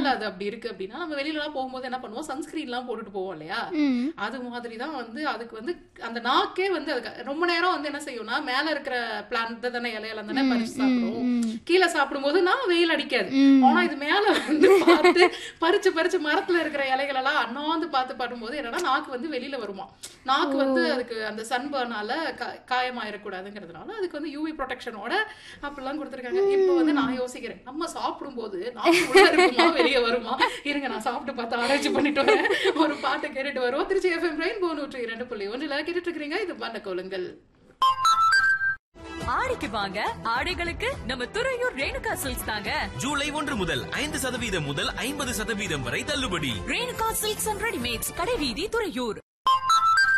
எதனால அது அப்படி இருக்கு அப்படின்னா நம்ம வெளியில எல்லாம் போகும்போது என்ன பண்ணுவோம் சன்ஸ்கிரீன் எல்லாம் போட்டுட்டு போவோம் இல்லையா ம் அது மாதிரி தான் வந்து அதுக்கு வந்து அந்த நாக்கே வந்து அதுக்கு ரொம்ப நேரம் வந்து என்ன செய்யும்னா மேல இருக்கிற பிளான்ட் தானே இலையெல்லாம் தானே பறிச்சு சாப்பிடுவோம் கீழே சாப்பிடும்போது நான் வெயில் அடிக்காது ஆனா இது மேல வந்து பார்த்து பறிச்சு பறிச்சு மரத்துல இருக்கிற இலைகள் எல்லாம் அண்ணாந்து பார்த்து பாடும்போது என்னன்னா நாக்கு வந்து வெளியில வருமா நாக்கு வந்து அதுக்கு அந்த சன்பர்னால காயமாயிடக்கூடாதுங்கிறதுனால அதுக்கு வந்து யூவி ப்ரொடெக்ஷனோட அப்படிலாம் கொடுத்துருக்காங்க இப்போ வந்து நான் யோசிக்கிறேன் நம்ம சாப்பிடும்போது நாக்கு உள்ள இருக்குமா வெளியே வருமா இருங்க நான் சாப்பிட்டு பார்த்து ஆராய்ச்சி பண்ணிட்டு வரேன் ஒரு பாட்டை கேட்டுட்டு வருவோம் திருச்சி எஃப்எம் ரெயின்போ நூற்றி இரண்டு புள்ளி ஒன்றுல கேட்டுட்டு இருக்கிறீங்க இது பண்ண கோலுங்கள் ஆடிக்கு வாங்க ஆடைகளுக்கு நம்ம துறையூர் ரேணுகா சில்க்ஸ் தாங்க ஜூலை ஒன்று முதல் ஐந்து சதவீதம் முதல் ஐம்பது சதவீதம் வரை தள்ளுபடி ரேணுகா சில்க்ஸ் அண்ட் ரெடிமேட்ஸ் கடைவீதி துறையூர்